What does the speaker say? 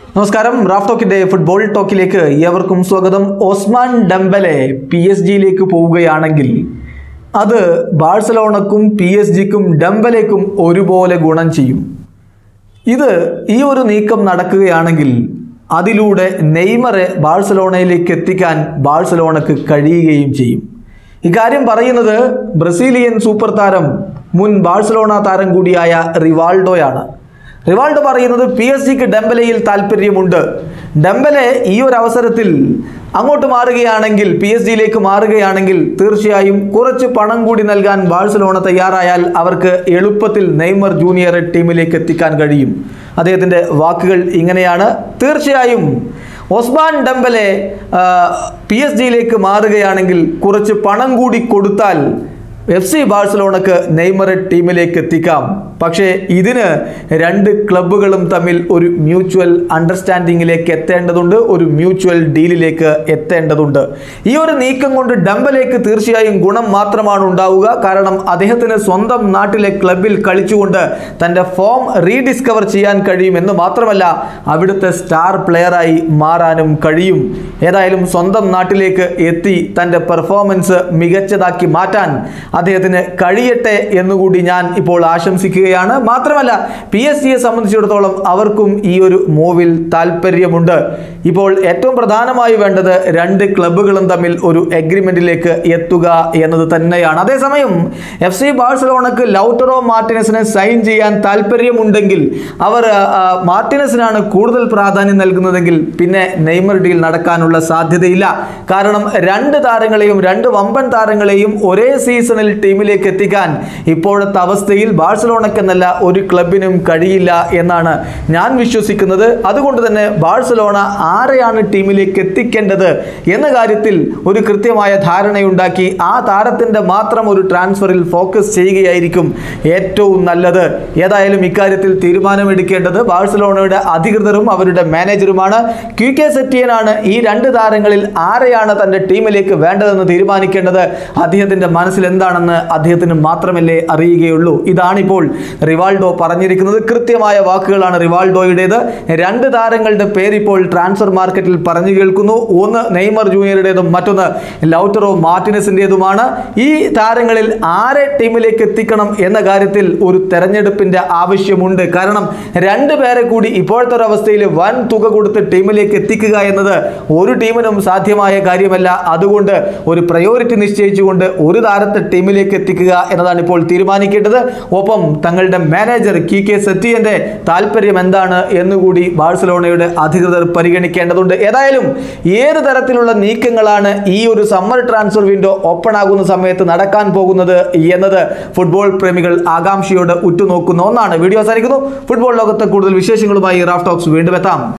നമസ്കാരം Raf ടോക്കിന്റെ football ടോക്കിലേക്ക് ഏവർക്കും സ്വാഗതം ഓസ്മാൻ ഡംബലെ പി എസ് ജിയിലേക്ക് പോവുകയാണെങ്കിൽ അത് ബാഴ്സലോണക്കും പി എസ് ജിക്കും ഡംബലേക്കും ഒരുപോലെ ഗുണം ചെയ്യും ഇത് ഈ ഒരു നീക്കം നടക്കുകയാണെങ്കിൽ അതിലൂടെ നെയ്മറെ ബാഴ്സലോണയിലേക്ക് എത്തിക്കാൻ ബാഴ്സലോണക്ക് കഴിയുകയും ചെയ്യും ഇക്കാര്യം പറയുന്നത് ബ്രസീലിയൻ സൂപ്പർ താരം മുൻ ബാഴ്സലോണ താരം കൂടിയായ റിവാൾഡോയാണ് റിവാൾഡോ പറയുന്നത് പി എസ് ജിക്ക് ഡെമ്പലയിൽ താല്പര്യമുണ്ട് ഡെമ്പലെ ഈ ഒരു അവസരത്തിൽ അങ്ങോട്ട് മാറുകയാണെങ്കിൽ പി എസ് ജിയിലേക്ക് മാറുകയാണെങ്കിൽ തീർച്ചയായും കുറച്ച് പണം കൂടി നൽകാൻ ബാഴ്സലോണ തയ്യാറായാൽ അവർക്ക് എളുപ്പത്തിൽ നെയ്മർ ജൂനിയറെ ടീമിലേക്ക് എത്തിക്കാൻ കഴിയും അദ്ദേഹത്തിൻ്റെ വാക്കുകൾ ഇങ്ങനെയാണ് തീർച്ചയായും ഒസ്മാൻ ഡംബലെ പി എസ് ജിയിലേക്ക് മാറുകയാണെങ്കിൽ കുറച്ച് പണം കൂടി കൊടുത്താൽ എഫ് സി ബാഴ്സലോണക്ക് നെയ്മറെ ടീമിലേക്ക് എത്തിക്കാം പക്ഷേ ഇതിന് രണ്ട് ക്ലബ്ബുകളും തമ്മിൽ ഒരു മ്യൂച്വൽ അണ്ടർസ്റ്റാൻഡിങ്ങിലേക്ക് എത്തേണ്ടതുണ്ട് ഒരു മ്യൂച്വൽ ഡീലിലേക്ക് എത്തേണ്ടതുണ്ട് ഈ ഒരു നീക്കം കൊണ്ട് ഡംബലേക്ക് തീർച്ചയായും ഗുണം മാത്രമാണ് ഉണ്ടാവുക കാരണം അദ്ദേഹത്തിന് സ്വന്തം നാട്ടിലെ ക്ലബിൽ കളിച്ചുകൊണ്ട് തൻ്റെ ഫോം റീഡിസ്കവർ ചെയ്യാൻ കഴിയും എന്ന് മാത്രമല്ല അവിടുത്തെ സ്റ്റാർ പ്ലെയറായി മാറാനും കഴിയും ഏതായാലും സ്വന്തം നാട്ടിലേക്ക് എത്തി തൻ്റെ പെർഫോമൻസ് മികച്ചതാക്കി മാറ്റാൻ അദ്ദേഹത്തിന് കഴിയട്ടെ എന്നുകൂടി ഞാൻ ഇപ്പോൾ ആശംസിക്കുകയാണ് മാത്രമല്ല പി എസ് സിയെ സംബന്ധിച്ചിടത്തോളം അവർക്കും ഈ ഒരു മൂവിൽ താല്പര്യമുണ്ട് ഇപ്പോൾ ഏറ്റവും പ്രധാനമായി വേണ്ടത് രണ്ട് ക്ലബ്ബുകളും തമ്മിൽ ഒരു എഗ്രിമെന്റിലേക്ക് എത്തുക എന്നത് തന്നെയാണ് അതേസമയം എഫ് സി ബാഴ്സലോണക്ക് ലൗട്ടറോ മാർട്ടിനസിനെ സൈൻ ചെയ്യാൻ താല്പര്യമുണ്ടെങ്കിൽ അവർ ആ, മാർട്ടിനസിനാണ് കൂടുതൽ പ്രാധാന്യം നൽകുന്നതെങ്കിൽ പിന്നെ നെയ്മർ ഡീൽ നടക്കാനുള്ള സാധ്യതയില്ല കാരണം രണ്ട് താരങ്ങളെയും രണ്ട് വമ്പൻ താരങ്ങളെയും ഒരേ സീസണിൽ ടീമിലേക്ക് എത്തിക്കാൻ ഇപ്പോഴത്തെ അവസ്ഥയിൽ ബാഴ്സലോണക്കെന്നല്ല ഒരു ക്ലബിനും കഴിയില്ല എന്നാണ് ഞാൻ വിശ്വസിക്കുന്നത് അതുകൊണ്ട് തന്നെ ബാഴ്സലോണ ആരെയാണ് ടീമിലേക്ക് എത്തിക്കേണ്ടത് എന്ന കാര്യത്തിൽ ഒരു കൃത്യമായ ധാരണയുണ്ടാക്കി ആ താരത്തിൻ്റെ മാത്രം ഒരു ട്രാൻസ്ഫറിൽ ഫോക്കസ് ചെയ്യുകയായിരിക്കും ഏറ്റവും നല്ലത് ഏതായാലും ഇക്കാര്യത്തിൽ തീരുമാനമെടുക്കേണ്ടത് ബാഴ്സലോണയുടെ അധികൃതരും അവരുടെ മാനേജറുമാണ് ക്യു കെ സെറ്റിയനാണ് ഈ രണ്ട് താരങ്ങളിൽ ആരെയാണ് തൻ്റെ ടീമിലേക്ക് വേണ്ടതെന്ന് തീരുമാനിക്കേണ്ടത് അദ്ദേഹത്തിൻ്റെ മനസ്സിൽ എന്താണെന്ന് അദ്ദേഹത്തിന് മാത്രമല്ലേ അറിയുകയുള്ളൂ ഇതാണിപ്പോൾ റിവാൾഡോ പറഞ്ഞിരിക്കുന്നത് കൃത്യമായ വാക്കുകളാണ് റിവാൾഡോയുടേത് രണ്ട് താരങ്ങളുടെ പേര് ഇപ്പോൾ ട്രാൻസ്ഫർ മാർക്കറ്റിൽ പറഞ്ഞു കേൾക്കുന്നു ഒന്ന് നെയ്മർ ജൂനിയറുടേതും മറ്റൊന്ന് ലൗട്ടറോ മാർട്ടിനസിൻ്റെതുമാണ് ഈ താരങ്ങളിൽ ആരെ ടീമിലേക്ക് എത്തിക്കണം എന്ന കാര്യത്തിൽ ഒരു തെരഞ്ഞെടുപ്പിന്റെ ആവശ്യമുണ്ട് കാരണം രണ്ട് പേരെ കൂടി ഇപ്പോഴത്തെ ഒരു അവസ്ഥയിൽ വൻ തുക കൊടുത്ത് ടീമിലേക്ക് എത്തിക്കുക എന്നത് ഒരു ടീമിനും സാധ്യമായ കാര്യമല്ല അതുകൊണ്ട് ഒരു പ്രയോറിറ്റി നിശ്ചയിച്ചുകൊണ്ട് ഒരു താരത്തെ ടീമിലേക്ക് എത്തിക്കുക എന്നതാണ് ഇപ്പോൾ തീരുമാനിക്കേണ്ടത് ഒപ്പം തങ്ങളുടെ മാനേജർ കി കെ സെറ്റിയന്റെ താല്പര്യം എന്താണ് എന്നുകൂടി ബാഴ്സലോണയുടെ അധികൃതർ പരിഗണിക്കേണ്ടതുണ്ട് ഏതായാലും ഏത് തരത്തിലുള്ള നീക്കങ്ങളാണ് ഈ ഒരു സമ്മർ ട്രാൻസ്ഫർ വിൻഡോ ഓപ്പൺ ആകുന്ന സമയത്ത് നടക്കാൻ പോകുന്നത് എന്നത് ഫുട്ബോൾ പ്രേമികൾ ആകാംക്ഷയോട് ഉറ്റുനോക്കുന്ന ഒന്നാണ് വീഡിയോ അവസാനിക്കുന്നു ഫുട്ബോൾ ലോകത്തെ കൂടുതൽ വിശേഷങ്ങളുമായി റാഫ് ടോക്സ് വീണ്ടും എത്താം